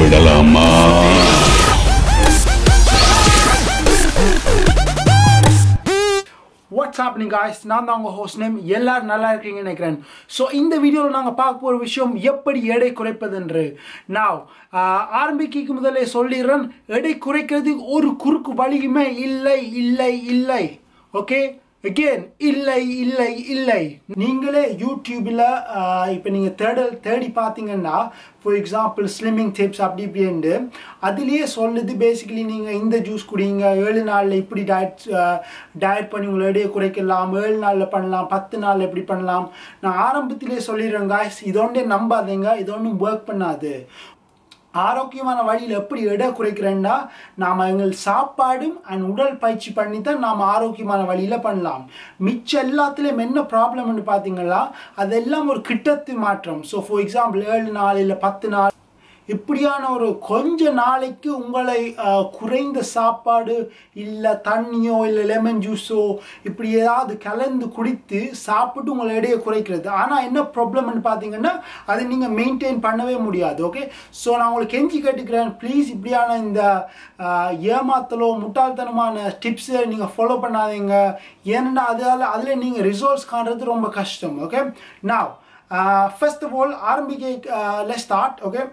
விடலாமா watts happening guys நான் தான் உங்கள் ஹோஸ்ட் நேம் எல்லாரும் நல்லா இருக்கீங்கன்னு நினைக்கிறேன் ஸோ இந்த வீடியோவில் நாங்கள் பார்க்க போகிற விஷயம் எப்படி எடை குறைப்பதென்று நான் ஆரம்பிக்க முதலே சொல்லிடுறேன் எடை குறைக்கிறது ஒரு குறுக்கு வழியுமே இல்லை இல்லை இல்லை ஓகே again இல்லை இல்லை இல்லை நீங்களே யூடியூப்பில் இப்போ நீங்கள் தேட தேடி பார்த்தீங்கன்னா ஃபார் எக்ஸாம்பிள் ஸ்லிம்மிங் டிப்ஸ் அப்படி இப்படின்ட்டு அதுலேயே சொல்லுது பேசிக்கலி நீங்கள் இந்த ஜூஸ் குடிங்க ஏழு நாளில் இப்படி டயட் டயட் பண்ணி உங்களை எடையை குறைக்கலாம் ஏழு நாளில் பண்ணலாம் பத்து நாளில் எப்படி பண்ணலாம் நான் ஆரம்பத்திலே சொல்லிடுறேன் guys இது ஒன்றே நம்பாதீங்க இது ஒன்றும் ஒர்க் பண்ணாது ஆரோக்கியமான வழியில் எப்படி எடை குறைக்கிறேன்னா நாம் எங்கள் சாப்பாடும் அண்ட் உடல் பயிற்சி பண்ணி தான் நாம் ஆரோக்கியமான வழியில் பண்ணலாம் மிச்சம் எல்லாத்துலேயும் என்ன ப்ராப்ளம்னு பார்த்தீங்கன்னா அதெல்லாம் ஒரு கிட்டத்து மாற்றம் ஸோ ஃபார் எக்ஸாம்பிள் ஏழு நாள் இல்லை பத்து நாள் இப்படியான ஒரு கொஞ்ச நாளைக்கு உங்களை அஹ், குறைந்த சாப்பாடு இல்லை தண்ணியோ இல்லை லெமன் ஜூஸோ இப்படி ஏதாவது கலந்து குடித்து சாப்பிட்டு உங்களை எடையை குறைக்கிறது ஆனால் என்ன ப்ராப்ளம்னு பார்த்தீங்கன்னா அதை நீங்கள் மெயின்டைன் பண்ணவே முடியாது ஓகே ஸோ நான் உங்களுக்கு கெஞ்சி கேட்டுக்கிறேன் ப்ளீஸ் இப்படியான இந்த அஹ், ஏமாத்தலோ முட்டாள்தனமான டிப்ஸை நீங்கள் ஃபாலோ பண்ணாதீங்க ஏன்னா அதால் அதில் நீங்கள் ரிசல்ட்ஸ் காண்றது ரொம்ப கஷ்டம் ஓகே நான் ஃபர்ஸ்ட் ஆஃப் ஆல் ஆரம்பிக்க லெட் ஸ்டார்ட் ஓகே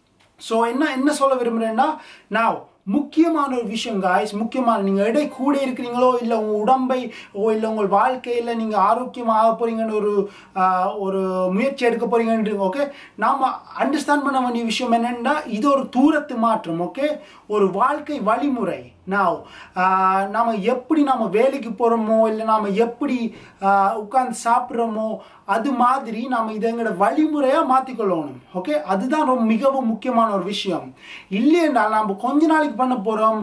ஸோ என்ன என்ன சொல்ல விரும்புகிறேன்னா நான் முக்கியமான ஒரு விஷயம் காய்ஸ் முக்கியமான நீங்கள் எடை கூட இருக்கிறீங்களோ இல்லை உங்கள் உடம்பை ஓ இல்லை உங்கள் வாழ்க்கையில் நீங்கள் ஆரோக்கியமாக போகிறீங்கன்னு ஒரு ஆஹ், ஒரு முயற்சி எடுக்க போகிறீங்கன்னு ஓகே நாம் அண்டர்ஸ்டாண்ட் பண்ண வேண்டிய விஷயம் என்னென்னா இது ஒரு தூரத்து மாற்றம் ஓகே ஒரு வாழ்க்கை வழிமுறை நான் நாம் எப்படி நாம் வேலைக்கு போகிறோமோ இல்லை நாம் எப்படி உட்காந்து சாப்பிட்றோமோ அது மாதிரி நாம் இதை எங்களோட வழிமுறையாக மாற்றிக்கொள்ளணும் ஓகே அதுதான் ரொம்ப மிகவும் முக்கியமான ஒரு விஷயம் இல்லையென்றா நம்ம கொஞ்ச நாளைக்கு பண்ண போகிறோம்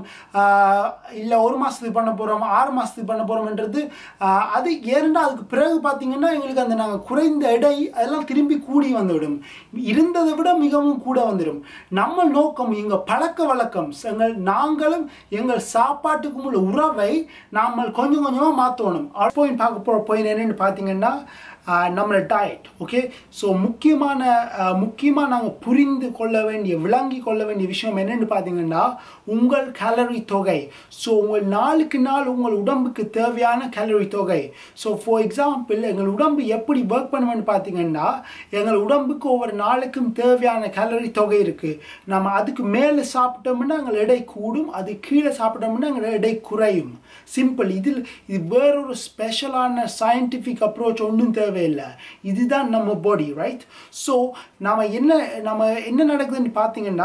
இல்லை ஒரு மாதத்துக்கு பண்ண போகிறோம் ஆறு மாதத்துக்கு பண்ண போகிறோம்ன்றது அது ஏனெண்டா அதுக்கு பிறகு பார்த்தீங்கன்னா எங்களுக்கு அந்த நாங்கள் குறைந்த எடை அதெல்லாம் திரும்பி கூடி வந்துவிடும் இருந்ததை விட மிகவும் கூட வந்துடும் நம்ம நோக்கம் எங்கள் பழக்க வழக்கம் எங்கள் நாங்களும் எங்கள் சாப்பாட்டுக்கும் உள்ள உறவை நாம் கொஞ்சம் கொஞ்சமாக மாற்றணும் பாயிண்ட் பார்க்க போகிற பாயிண்ட் என்னென்னு பார்த்தீங்கன்னா ஆஹ் நம்மளோட டயட் ஓகே ஸோ முக்கியமான ஆஹ் முக்கியமாக நாங்கள் புரிந்து கொள்ள வேண்டிய விளங்கி கொள்ள வேண்டிய விஷயம் என்னென்னு பார்த்தீங்கன்னா உங்கள் கேலரி தொகை ஸோ உங்கள் நாளுக்கு நாள் உங்கள் உடம்புக்கு தேவையான கேலரி தொகை ஸோ ஃபார் எக்ஸாம்பிள் எங்கள் உடம்பு எப்படி ஒர்க் பண்ணுவேன்னு பார்த்தீங்கன்னா எங்கள் உடம்புக்கு ஒவ்வொரு நாளுக்கும் தேவையான கேலரி தொகை இருக்குது நம்ம அதுக்கு மேலே சாப்பிட்டோம்னா எங்கள் எடை கூடும் அது கீழே சாப்பிட்டோம்னா எங்கள் எடை குறையும் சிம்பிள் இதில் இது வேறொரு ஸ்பெஷலான சயின்டிஃபிக் அப்ரோச் ஒன்றும் தேவையில்லை இதுதான் நம்ம பாடி ரைட் ஸோ நம்ம என்ன நம்ம என்ன நடக்குதுன்னு பார்த்தீங்கன்னா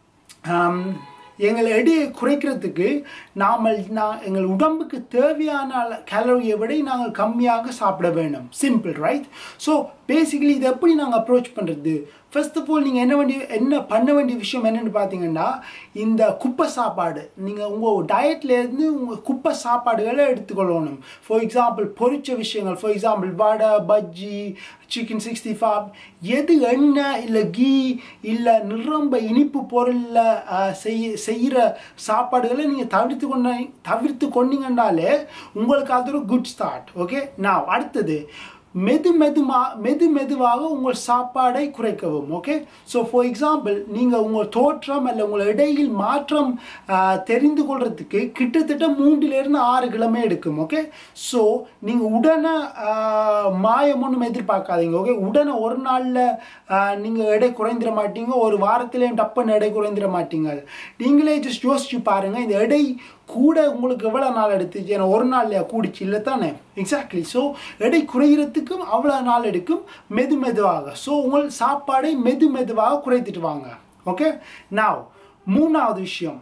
ஆம், எங்கள் எடையை குறைக்கிறதுக்கு நாம் நான் எங்கள் உடம்புக்கு தேவையான கேலரியை விட நாங்கள் கம்மியாக சாப்பிட வேண்டும் சிம்பிள் ரைட் ஸோ பேசிக்கலி இதை எப்படி நாங்கள் அப்ரோச் பண்ணுறது ஃபர்ஸ்ட் ஆஃப் ஆல் நீங்கள் என்ன வேண்டிய என்ன பண்ண வேண்டிய விஷயம் என்னென்னு பார்த்தீங்கன்னா இந்த குப்பை சாப்பாடு நீங்கள் உங்கள் டயட்லேருந்து உங்கள் குப்பை சாப்பாடுகளை எடுத்துக்கொள்ளணும் ஃபார் எக்ஸாம்பிள் பொரிச்ச விஷயங்கள் for example vada bajji chicken sixty five எது எண்ணெய் இல்லை கீ இல்லை நிரம்ப இனிப்பு பொருளில் செய்ய செய்கிற சாப்பாடுகளை நீங்கள் தவிர்த்து கொண்ட தவிர்த்து கொண்டீங்கன்னாலே உங்களுக்கு அது ஒரு குட் ஸ்டார்ட் ஓகே நான் அடுத்தது மெது மெதுமா மெது மெதுவாக உங்கள் சாப்பாடை குறைக்கவும் ஓகே ஸோ ஃபார் எக்ஸாம்பிள் நீங்கள் உங்கள் தோற்றம் அல்ல உங்கள் இடையில் மாற்றம் ஆஹ், தெரிந்து கொள்றதுக்கு கிட்டத்தட்ட மூன்றிலிருந்து ஆறு கிழமை எடுக்கும் ஓகே ஸோ நீங்கள் உடனே ஆஹ், மாயம் ஒன்றும் எதிர்பார்க்காதீங்க ஓகே உடனே ஒரு நாளில் நீங்கள் எடை குறைந்திட மாட்டீங்க ஒரு வாரத்திலேயும் டப்புன்னு எடை குறைந்திட மாட்டீங்க நீங்களே ஜஸ்ட் யோசிச்சு பாருங்கள் இந்த எடை கூட உங்களுக்கு எவ்வளோ நாள் எடுத்துச்சு ஏன்னா ஒரு நாள்லையா கூடிச்சு இல்லை தானே எக்ஸாக்ட்லி ஸோ எடை குறைகிறதுக்கும் அவ்வளோ நாள் எடுக்கும் மெது மெதுவாக ஸோ உங்கள் சாப்பாடை மெது மெதுவாக குறைத்துட்டு வாங்க ஓகே நாவ் மூணாவது விஷயம்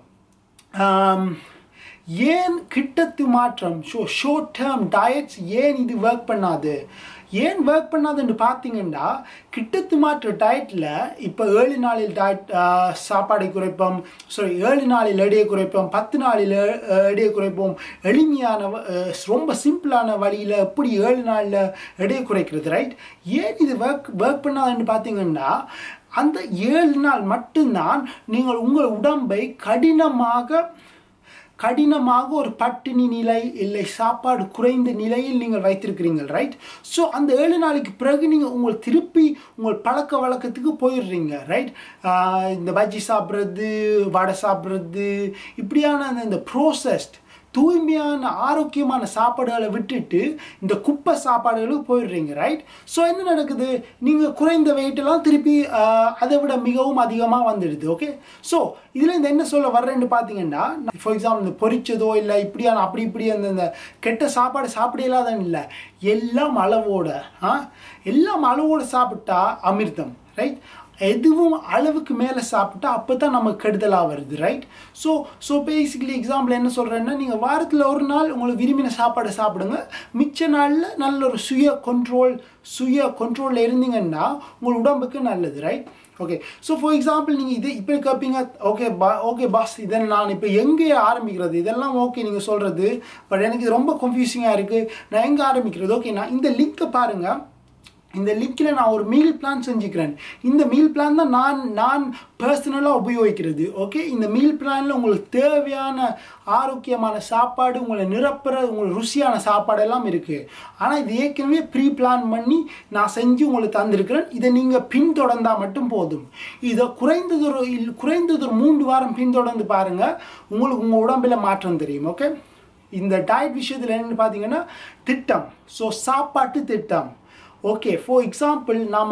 ஆம், ஏன் கிட்டத்து மாற்றம் ஷோ ஷோர்ட் டேர்ம் டயட்ஸ் ஏன் இது ஒர்க் பண்ணாது ஏன் ஒர்க் பண்ணாதுன்னு பார்த்தீங்கன்னா கிட்டத்து மாற்ற டயட்டில் இப்போ ஏழு நாளில் டயட் சாப்பாடை குறைப்போம் சாரி ஏழு நாளில் எடையை குறைப்போம் பத்து நாளில் அஹ், எடையை குறைப்போம் எளிமையான வ- அஹ், ரொம்ப சிம்பிளான வழியில் எப்படி ஏழு நாளில் எடையை குறைக்கிறது ரைட் ஏன் இது ஒர்க் ஒர்க் பண்ணாதுன்னு பார்த்தீங்கன்னா அந்த ஏழு நாள் மட்டும்தான் நீங்கள் உங்கள் உடம்பை கடினமாக கடினமாக ஒரு பட்டினி நிலை இல்லை சாப்பாடு குறைந்த நிலையில் நீங்கள் வைத்திருக்கிறீங்க ரைட் ஸோ அந்த ஏழு நாளைக்கு பிறகு நீங்கள் உங்கள் திருப்பி உங்கள் பழக்க வழக்கத்துக்கு போயிடுறீங்க ரைட் இந்த பஜ்ஜி சாப்பிட்றது வடை சாப்பிட்றது இப்படியான அந்த இந்த ப்ரோசஸ்ட் தூய்மையான ஆரோக்கியமான சாப்பாடுகளை விட்டுட்டு இந்த குப்பை சாப்பாடுகளுக்கு போயிடுறீங்க ரைட் ஸோ என்ன நடக்குது நீங்கள் குறைந்த வெயிட்டெல்லாம் திருப்பி ஆஹ், அதை விட மிகவும் அதிகமாக வந்துடுது ஓகே ஸோ இதில் இந்த என்ன சொல்ல வர்றேன்னு பார்த்தீங்கன்னா ஃபார் எக்ஸாம்பிள் இந்த பொரிச்சதோ இல்லை இப்படியான அப்படி இப்படி அந்த இந்த கெட்ட சாப்பாடு சாப்பிட இல்லாதன்னு இல்லை எல்லாம் அளவோட ஆ எல்லாம் அளவோட சாப்பிட்டா அமிர்தம் ரைட் எதுவும் அளவுக்கு மேலே சாப்பிட்டா அப்போ தான் நமக்கு கெடுதலாக வருது right so so basically example என்ன சொல்கிறேன்னா நீங்கள் வாரத்தில் ஒரு நாள் உங்களுக்கு விரும்பின சாப்பாடு சாப்பிடுங்க மிச்ச நாளில் நல்ல ஒரு சுய கண்ட்ரோல் சுய கண்ட்ரோலில் இருந்தீங்கன்னா உங்கள் உடம்புக்கு நல்லது right okay so for example நீங்கள் இது இப்போ கேட்பீங்க ஓகே பா ஓகே பாஸ் இதை நான் இப்போ எங்கே ஆரம்பிக்கிறது இதெல்லாம் ஓகே நீங்கள் சொல்கிறது பட் எனக்கு இது ரொம்ப கன்ஃபியூசிங்காக இருக்குது நான் எங்கே ஆரம்பிக்கிறது ஓகே நான் இந்த லிங்க்கை பாருங்கள் இந்த லிங்கில் நான் ஒரு மீல் பிளான் செஞ்சுக்கிறேன் இந்த மீல் பிளான் தான் நான் நான் பர்சனலாக உபயோகிக்கிறது ஓகே இந்த மீல் பிளானில் உங்களுக்கு தேவையான ஆரோக்கியமான சாப்பாடு உங்களை நிரப்புற உங்களுக்கு ருசியான சாப்பாடு எல்லாம் இருக்குது ஆனால் இது ஏற்கனவே ப்ரீ பிளான் பண்ணி நான் செஞ்சு உங்களுக்கு தந்திருக்கிறேன் இதை நீங்கள் பின்தொடர்ந்தால் மட்டும் போதும் இதை குறைந்தது ஒரு இல்- குறைந்தது ஒரு மூன்று வாரம் பின்தொடர்ந்து பாருங்கள் உங்களுக்கு உங்கள் உடம்பில் மாற்றம் தெரியும் ஓகே இந்த டயட் விஷயத்தில் என்னென்னு பார்த்தீங்கன்னா திட்டம் ஸோ சாப்பாட்டு திட்டம் ஓகே ஃபார் எக்ஸாம்பிள் நாம்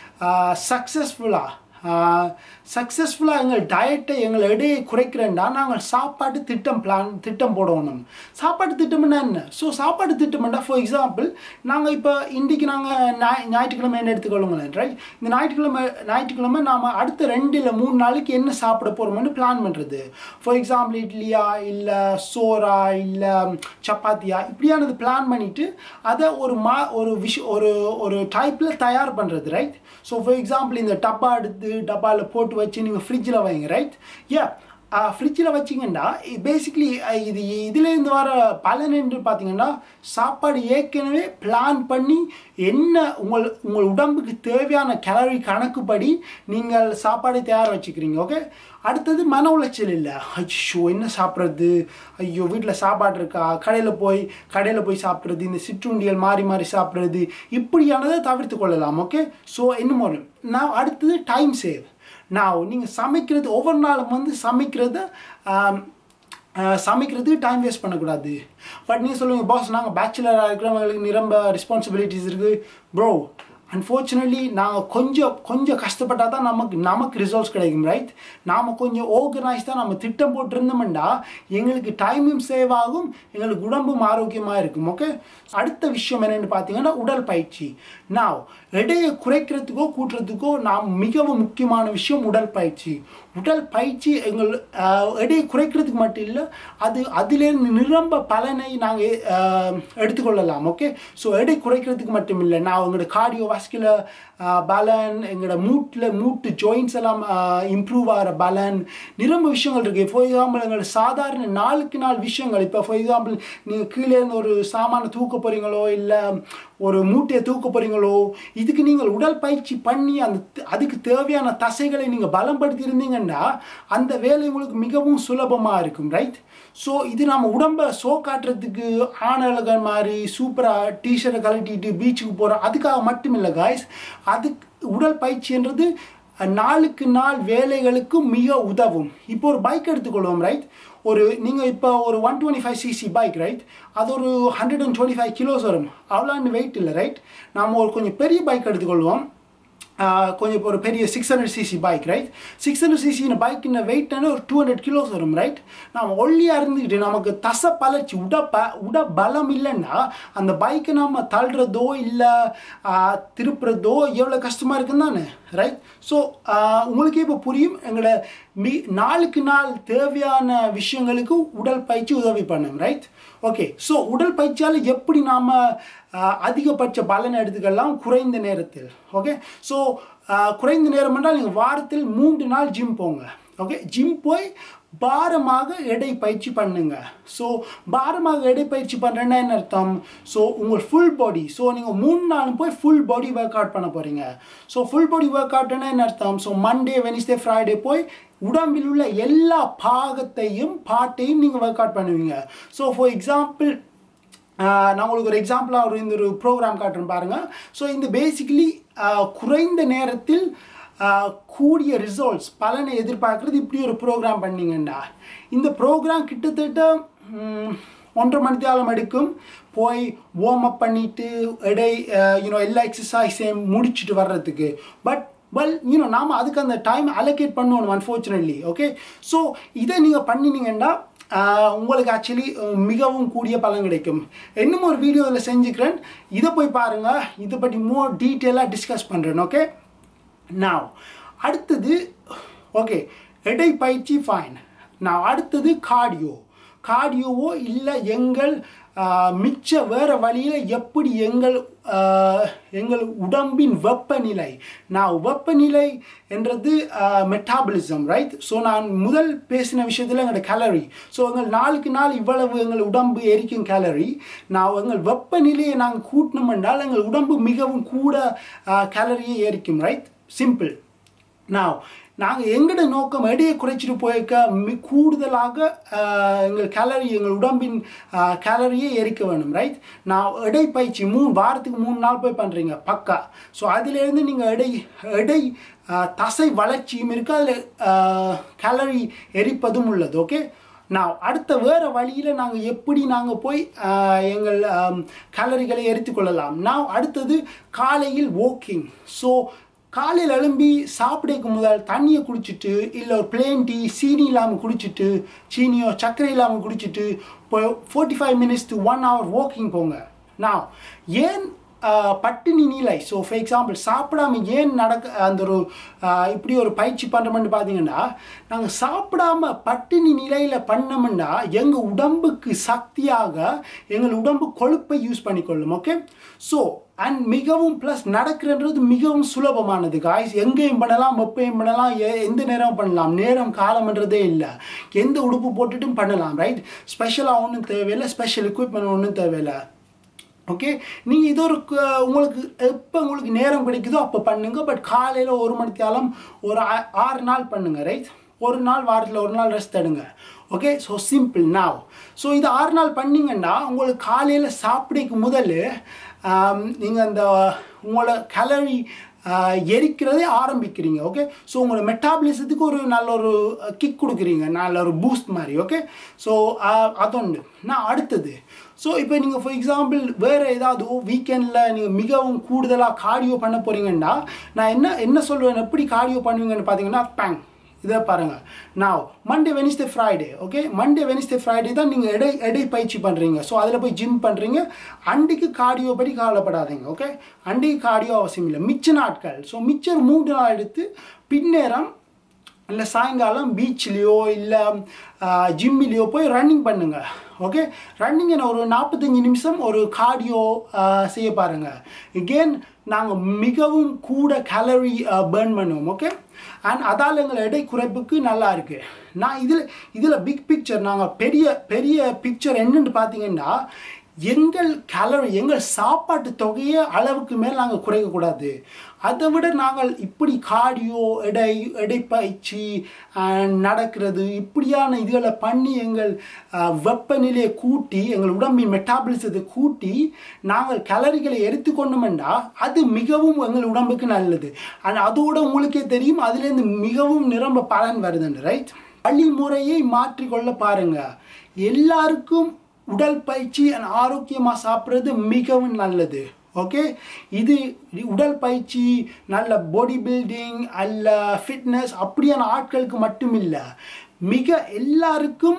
சக்ஸஸ்ஃபுல்லாக சக்ஸஸ்ஃபுல்லாக எங்கள் டயட்டை எங்கள் எடையை குறைக்கிறேன்டா நாங்கள் சாப்பாட்டு திட்டம் பிளான் திட்டம் போடணும் சாப்பாட்டு திட்டம்னா என்ன ஸோ சாப்பாட்டு திட்டம்னா ஃபார் எக்ஸாம்பிள் நாங்கள் இப்போ இன்றைக்கி நாங்கள் ஞாய் ஞாயிற்றுக்கிழமை என்ன எடுத்துக்கொள்ளுங்களேன் ரைட் இந்த ஞாயிற்றுக்கிழமை ஞாயிற்றுக்கிழமை நாம் அடுத்த ரெண்டு இல்லை மூணு நாளைக்கு என்ன சாப்பிட போகிறோம்னு பிளான் பண்ணுறது ஃபார் எக்ஸாம்பிள் இட்லியா இல்லை சோறா இல்லை சப்பாத்தியா இப்படியானது பிளான் பண்ணிவிட்டு அதை ஒரு மா ஒரு விஷ ஒரு ஒரு டைப்பில் தயார் பண்ணுறது ரைட் ஸோ ஃபார் எக்ஸாம்பிள் இந்த டப்பா எடுத்து டப்பாவில் போட்டு வச்சு நீங்கள் ஃப்ரிட்ஜில் வைங்க ரைட் ஏ ஃப்ரிட்ஜில் வச்சிங்கன்னா பேசிக்லி இது இதுலேருந்து வர பலன் என்று பார்த்தீங்கன்னா சாப்பாடு ஏற்கனவே பிளான் பண்ணி என்ன உங்கள் உங்கள் உடம்புக்கு தேவையான கேலரி கணக்குப்படி நீங்கள் சாப்பாடு தயார் வச்சுக்கிறீங்க ஓகே அடுத்தது மன உளைச்சல் இல்லை ஐயோ என்ன சாப்பிட்றது ஐயோ வீட்டில் சாப்பாடு இருக்கா கடையில் போய் கடையில் போய் சாப்பிட்றது இந்த சிற்றுண்டியல் மாறி மாறி சாப்பிட்றது இப்படியானதை தவிர்த்து கொள்ளலாம் ஓகே ஸோ இன்னும் ஒன்று நான் அடுத்தது டைம் சேவ் நான் நீங்கள் சமைக்கிறது ஒவ்வொரு நாளும் வந்து சமைக்கிறத ஆம், ஆஹ், சமைக்கிறதுக்கு டைம் வேஸ்ட் பண்ணக்கூடாது பட் நீங்கள் சொல்லுங்கள் பாஸ் நாங்கள் பேச்சுலராக இருக்கிறவங்களுக்கு நிரம்ப ரெஸ்பான்சிபிலிட்டிஸ் இருக்குது ப்ரோ அன்ஃபார்ச்சுனேட்லி நாங்கள் கொஞ்சம் கொஞ்சம் கஷ்டப்பட்டால் தான் நமக்கு நமக்கு ரிசல்ட்ஸ் கிடைக்கும் ரைட் நாம் கொஞ்சம் ஆர்கனைஸ்டாக நம்ம திட்டம் போட்டிருந்தோம்னா எங்களுக்கு டைமும் சேவ் ஆகும் எங்களுக்கு உடம்பும் ஆரோக்கியமாக இருக்கும் ஓகே அடுத்த விஷயம் என்னென்னு பார்த்தீங்கன்னா உடல் பயிற்சி நான் எடையை குறைக்கிறதுக்கோ கூட்டுறதுக்கோ நாம் மிகவும் முக்கியமான விஷயம் உடல் பயிற்சி உடல் பயிற்சி எங்கள் ஆஹ், எடையை குறைக்கிறதுக்கு மட்டும் இல்லை அது அதிலிருந்து நிரம்ப பலனை நாங்கள் எடுத்துக்கொள்ளலாம் ஓகே ஸோ எடை குறைக்கிறதுக்கு மட்டும் இல்லை நான் எங்களோட கார்டியோ வாஸ்குலர் பலன் எங்களோட மூட்டில் மூட்டு ஜாயின்ஸ் எல்லாம் இம்ப்ரூவ் ஆகிற பலன் நிரம்ப விஷயங்கள் இருக்குது ஃபார் எக்ஸாம்பிள் எங்களோட சாதாரண நாளுக்கு நாள் விஷயங்கள் இப்போ ஃபார் எக்ஸாம்பிள் நீங்கள் கீழே இருந்து ஒரு சாமானை தூக்க போகிறீங்களோ இல்லை ஒரு மூட்டையை தூக்க போகிறீங்களோ இதுக்கு நீங்கள் உடற்பயிற்சி பண்ணி அந்த த- அதுக்கு தேவையான தசைகளை நீங்கள் பலப்படுத்தி இருந்தீங்கன்னா அந்த வேலை உங்களுக்கு மிகவும் சுலபமாக இருக்கும் ரைட் ஸோ இது நம்ம உடம்பை ஷோ காட்டுறதுக்கு ஆணழகன் மாதிரி சூப்பராக டிஷர்ட்டை கழட்டிட்டு பீச்சுக்கு போகிறோம் அதுக்காக மட்டும் இல்லை காய்ஸ் அதுக்கு உடற்பயிற்சின்றது நாளுக்கு நாள் வேலைகளுக்கு மிக உதவும் இப்போ ஒரு பைக் எடுத்துக்கொள்வோம் ரைட் ஒரு நீங்கள் இப்போ ஒரு one twenty five CC bike right அது ஒரு hundred and twenty five kilos வரும் அவ்வளோன்னு வெயிட் இல்லை ரைட் நாம் ஒரு கொஞ்சம் பெரிய பைக் எடுத்துக்கொள்வோம் ஆஹ் கொஞ்சம் இப்போ ஒரு பெரிய six hundred CC bike right six hundred சிசின பைக்கின வெயிட் ஒரு டூ ஹண்ட்ரட் கிலோஸ் வரும் ரைட் நாம் ஒல்லியாக இருந்துக்கிட்டு நமக்கு தசை பழச்சி உட ப உட பலம் இல்லைன்னா அந்த பைக்கை நம்ம தள்ளுறதோ இல்லை திருப்புறதோ எவ்வளோ கஷ்டமாக இருக்குன்னு தானே ரைட் ஸோ உங்களுக்கே இப்போ புரியும் எங்களோட மி நாளுக்கு நாள் தேவையான விஷயங்களுக்கு உடல் பயிற்சி உதவி பண்ணும் ரைட் ஓகே ஸோ உடல் பயிற்சியால் எப்படி நாம் அதிகபட்ச பலன் எடுத்துக்கலாம் குறைந்த நேரத்தில் ஓகே ஸோ குறைந்த நேரம் என்றால் நீங்கள் வாரத்தில் மூன்று நாள் ஜிம் போங்க ஓகே ஜிம் போய் பாரமாக எடை பயிற்சி பண்ணுங்க ஸோ பாரமாக எடை பயிற்சி பண்ணுறேன்னா என்ன அர்த்தம் ஸோ உங்கள் ஃபுல் பாடி ஸோ நீங்கள் மூணு நாள் போய் ஃபுல் பாடி ஒர்க் அவுட் பண்ண போகிறீங்க ஸோ ஃபுல் பாடி ஒர்க் அவுட்னா என்ன அர்த்தம் ஸோ மண்டே வெனிஸ்டே ஃப்ரைடே போய் உடம்பில் உள்ள எல்லா பாகத்தையும் பாட்டையும் நீங்கள் ஒர்க் அவுட் பண்ணுவீங்க ஸோ ஃபார் எக்ஸாம்பிள் நான் உங்களுக்கு ஒரு எக்ஸாம்பிளாக ஒரு இந்த ஒரு ப்ரோக்ராம் காட்டுறேன் பாருங்கள் ஸோ இந்த பேசிக்கலி குறைந்த நேரத்தில் கூடிய ரிசல்ட்ஸ் பலனை எதிர்பார்க்குறது இப்படி ஒரு ப்ரோக்ராம் பண்ணிங்கண்டா இந்த ப்ரோக்ராம் கிட்டத்தட்ட ஒன்றரை மணி நேரம் எடுக்கும் போய் வார்ம் அப் பண்ணிவிட்டு எடை யூனோ எல்லா எக்ஸசைஸையும் முடிச்சுட்டு வர்றதுக்கு பட் வெல் யூனோ நாம் அதுக்கு அந்த டைம் அலோகேட் பண்ணணும் அன்ஃபார்ச்சுனேட்லி ஓகே ஸோ இதை நீங்கள் பண்ணினீங்கன்னா உங்களுக்கு ஆக்சுவலி மிகவும் கூடிய பலன் கிடைக்கும் இன்னும் ஒரு வீடியோ இதில் செஞ்சுக்கிறேன் இதை போய் பாருங்கள் இதை பற்றி மோர் டீட்டெயிலாக டிஸ்கஸ் பண்ணுறேன் ஓகே நான் அடுத்தது ஓகே எடை பயிற்சி ஃபைன் நான் அடுத்தது கார்டியோ கார்டியோவோ இல்லை எங்கள் மிச்ச வேறு வழியில் எப்படி எங்கள் எங்கள் உடம்பின் வெப்பநிலை நான் வெப்பநிலை என்றது மெட்டாபலிசம் ரைட் ஸோ நான் முதல் பேசின விஷயத்தில் எங்களோட கேலரி ஸோ எங்கள் நாளுக்கு நாள் இவ்வளவு எங்கள் உடம்பு எரிக்கும் கேலரி நான் எங்கள் வெப்பநிலையை நாங்கள் கூட்டினோம் என்றால் எங்கள் உடம்பு மிகவும் கூட கேலரியை எரிக்கும் ரைட் சிம்பிள் நான் நாங்கள் எங்களோட நோக்கம் எடையை குறைச்சிட்டு போயிருக்க மி கூடுதலாக எங்கள் கேலரி எங்கள் உடம்பின் கேலரியை எரிக்க வேணும் ரைட் நான் எடை பயிற்சி மூணு வாரத்துக்கு மூணு நாள் போய் பண்ணுறீங்க பக்கா ஸோ அதிலேருந்து நீங்கள் எடை எடை தசை வளர்ச்சியும் இருக்குது அதில் கேலரி எரிப்பதும் உள்ளது ஓகே நான் அடுத்த வேறு வழியில் நாங்கள் எப்படி நாங்கள் போய் எங்கள் கேலரிகளை எரித்துக்கொள்ளலாம் நான் அடுத்தது காலையில் வாக்கிங் ஸோ காலையில் எழும்பி சாப்பிடக்கு முதல் தண்ணியை குடிச்சிட்டு இல்லை ஒரு பிளேன் டீ சீனி இல்லாமல் குடிச்சிட்டு சீனியோ சர்க்கரை இல்லாமல் குடிச்சிட்டு இப்போ forty five minutes to one hour walking போங்க நான் ஏன் பட்டினி நிலை ஸோ ஃபார் எக்ஸாம்பிள் சாப்பிடாம ஏன் நடக்க அந்த ஒரு இப்படி ஒரு பயிற்சி பண்ணுறோம்னு பார்த்தீங்கன்னா நாங்கள் சாப்பிடாம பட்டினி நிலையில் பண்ணோம்னா எங்கள் உடம்புக்கு சக்தியாக எங்கள் உடம்பு கொழுப்பை யூஸ் பண்ணிக்கொள்ளும் ஓகே ஸோ அண்ட் மிகவும் ப்ளஸ் நடக்கிறன்றது மிகவும் சுலபமானது காய்ஸ் எங்கேயும் பண்ணலாம் எப்பயும் பண்ணலாம் எந்த நேரம் பண்ணலாம் நேரம் காலம்ன்றதே இல்லை எந்த உடுப்பு போட்டுட்டும் பண்ணலாம் ரைட் ஸ்பெஷலாக ஒன்றும் தேவையில்லை ஸ்பெஷல் எக்யூப்மெண்ட் ஒன்றும் தேவையில்லை ஓகே நீங்கள் இது ஒரு உங்களுக்கு எப்போ உங்களுக்கு நேரம் கிடைக்குதோ அப்போ பண்ணுங்கள் பட் காலையில் ஒரு மணி காலம் ஒரு ஆறு நாள் பண்ணுங்கள் ரைட் ஒரு நாள் வாரத்தில் ஒரு நாள் ரெஸ்ட் எடுங்க okay so simple now so இது ஆறு நாள் பண்ணிங்கன்னா உங்களுக்கு காலையில் சாப்பிடக்கு முதல் நீங்கள் அந்த உங்களோட கலரி எரிக்கிறதே ஆரம்பிக்கிறீங்க ஓகே ஸோ உங்களோட மெட்டாபலிசத்துக்கு ஒரு நல்ல ஒரு கிக் கொடுக்குறீங்க நல்ல ஒரு பூஸ்ட் மாதிரி ஓகே ஸோ அதொன்று நான் அடுத்தது ஸோ இப்போ நீங்கள் ஃபார் எக்ஸாம்பிள் வேறு ஏதாவது வீக்கெண்டில் நீங்கள் மிகவும் கூடுதலாக கார்டியோ பண்ண போகிறீங்கன்னா நான் என்ன என்ன சொல்லுவேன் எப்படி கார்டியோ பண்ணுவீங்கன்னு பார்த்தீங்கன்னா பேங் இதை பாருங்கள் நான் Monday Wednesday Friday okay Monday Wednesday Friday தான் நீங்கள் எடை எடை பயிற்சி பண்ணுறீங்க ஸோ அதில் போய் ஜிம் பண்ணுறீங்க அன்றைக்கு கார்டியோ படி கவலைப்படாதீங்க ஓகே அன்றைக்கு கார்டியோ அவசியம் இல்லை மிச்ச நாட்கள் ஸோ மிச்சம் மூன்று நாள் எடுத்து பின்னேரம் இல்லை சாயங்காலம் பீச்லேயோ இல்லை ஜிம்மிலேயோ போய் ரன்னிங் பண்ணுங்க ஓகே ரன்னிங் என்ன ஒரு நாற்பத்தஞ்சு நிமிஷம் ஒரு கார்டியோ செய்ய பாருங்கள் எகெயின் நாங்கள் மிகவும் கூட கேலரி பேர்ன் பண்ணுவோம் ஓகே அண்ட் அதால் எங்கள் எடை குறைப்புக்கு நல்லா இருக்குது நான் இதில் இதில் பிக் பிக்சர் நாங்கள் பெரிய பெரிய பிக்சர் என்னென்னு பார்த்தீங்கன்னா எங்கள் கேலரி எங்கள் சாப்பாட்டு தொகையை அளவுக்கு மேல் நாங்கள் குறைக்கக்கூடாது அதை விட நாங்கள் இப்படி கார்டியோ எடை எடைப்பயிற்சி நடக்கிறது இப்படியான இதுகளை பண்ணி எங்கள் வெப்பநிலையை கூட்டி எங்கள் உடம்பின் மெட்டாபலிசத்தை கூட்டி நாங்கள் கேலரிகளை எரித்து கொண்டோம்னா அது மிகவும் எங்கள் உடம்புக்கு நல்லது அண்ட் அதோட உங்களுக்கே தெரியும் அதுலேருந்து மிகவும் நிரம்ப பலன் வருதுன்னு ரைட் வழிமுறையை மாற்றிக்கொள்ள பாருங்க எல்லாருக்கும் உடல் பயிற்சி ஆரோக்கியமாக சாப்பிட்றது மிகவும் நல்லது ஓகே இது உடல் பயிற்சி நல்ல பாடி பில்டிங் அல்ல ஃபிட்னஸ் அப்படியான ஆட்களுக்கு மட்டும் இல்லை மிக எல்லாருக்கும்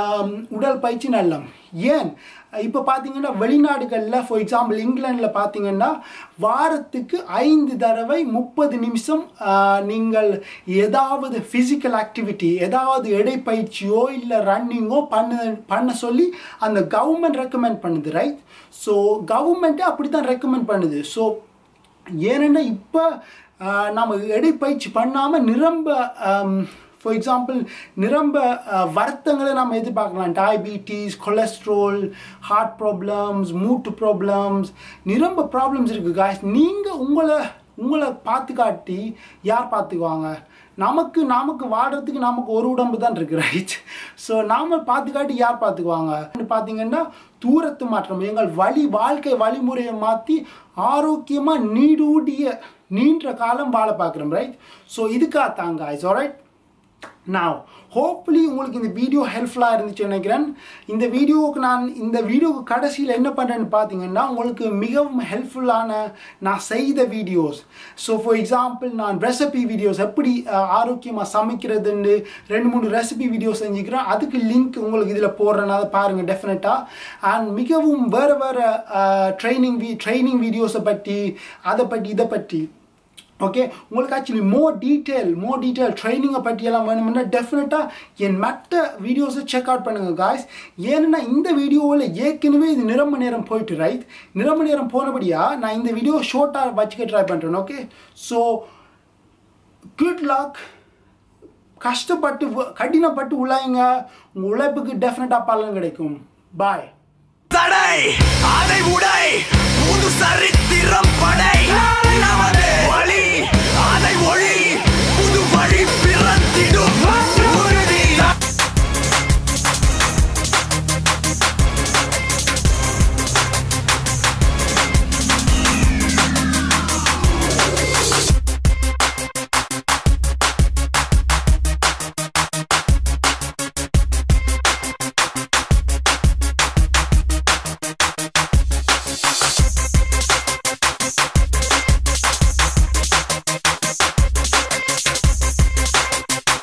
உடல் பயிற்சி நல்லம் ஏன் இப்போ பார்த்தீங்கன்னா வெளிநாடுகளில் ஃபார் எக்ஸாம்பிள் இங்கிலாண்டில் பார்த்தீங்கன்னா வாரத்துக்கு ஐந்து தடவை முப்பது நிமிஷம் நீங்கள் ஏதாவது ஃபிசிக்கல் ஆக்டிவிட்டி ஏதாவது எடைப்பயிற்சியோ இல்லை ரன்னிங்கோ பண்ண பண்ண சொல்லி அந்த கவர்மெண்ட் ரெக்கமெண்ட் பண்ணுது ரைட் ஸோ கவர்மெண்ட்டே அப்படி தான் ரெக்கமெண்ட் பண்ணுது ஸோ ஏன்னா இப்போ நம்ம எடைப்பயிற்சி பண்ணாமல் நிரம்ப ஃபார் எக்ஸாம்பிள் நிரம்ப அஹ், வருத்தங்களை நம்ம எதிர்பார்க்கலாம் டயபிட்டிஸ் கொலஸ்ட்ரால் ஹார்ட் ப்ராப்ளம்ஸ் மூட்டு ப்ராப்ளம்ஸ் நிரம்ப ப்ராப்ளம்ஸ் இருக்குது காய்ஸ் நீங்கள் உங்களை உங்களை பார்த்து காட்டி யார் பார்த்துக்குவாங்க நமக்கு நமக்கு வாடுறதுக்கு நமக்கு ஒரு உடம்பு தான் இருக்கு ரைட் ஸோ நாம பார்த்து காட்டி யார் பார்த்துக்குவாங்க பார்த்தீங்கன்னா தூரத்து மாற்றம் எங்கள் வழி வாழ்க்கை வழிமுறையை மாற்றி ஆரோக்கியமாக நீடூடிய நீண்ட காலம் வாழ பார்க்குறோம் ரைட் ஸோ இதுக்காக தாங்க ஐஸ் ரைட் நான் ஹோப்ஃபுல்லி உங்களுக்கு இந்த வீடியோ ஹெல்ப்ஃபுல்லாக இருந்துச்சு நினைக்கிறேன் இந்த வீடியோவுக்கு நான் இந்த வீடியோவுக்கு கடைசியில் என்ன பண்ணுறேன்னு பார்த்தீங்கன்னா உங்களுக்கு மிகவும் ஹெல்ப்ஃபுல்லான நான் செய்த வீடியோஸ் ஸோ ஃபார் எக்ஸாம்பிள் நான் ரெசிபி வீடியோஸ் எப்படி ஆரோக்கியமாக சமைக்கிறதுன்னு ரெண்டு மூணு ரெசிபி வீடியோ செஞ்சுக்கிறேன் அதுக்கு லிங்க் உங்களுக்கு இதில் போடுறேன் அதை பாருங்கள் டெஃபினட்டாக அண்ட் மிகவும் வேறு வேறு ட்ரைனிங் வீ ட்ரைனிங் வீடியோஸை பற்றி அதை பற்றி இதை பற்றி ஓகே உங்களுக்கு actually more detail more detail ட்ரைனிங்கை பற்றியெல்லாம் வேணும்னா டெஃபினட்டாக என் மற்ற வீடியோஸை செக் அவுட் பண்ணுங்கள் காய்ஸ் ஏன்னா இந்த வீடியோவில் ஏற்கனவே இது நிரம்ப நேரம் போயிட்டு ரைட் நிரம்ப நேரம் போனபடியாக நான் இந்த வீடியோ ஷார்ட்டாக வச்சுக்க ட்ரை பண்ணுறேன் ஓகே ஸோ குட் லக் கஷ்டப்பட்டு வ- கடினப்பட்டு உழைங்க உங்கள் உழைப்புக்கு டெஃபினட்டாக பலன் கிடைக்கும் பாய் தடை அதை உடை புது சரித்திரம்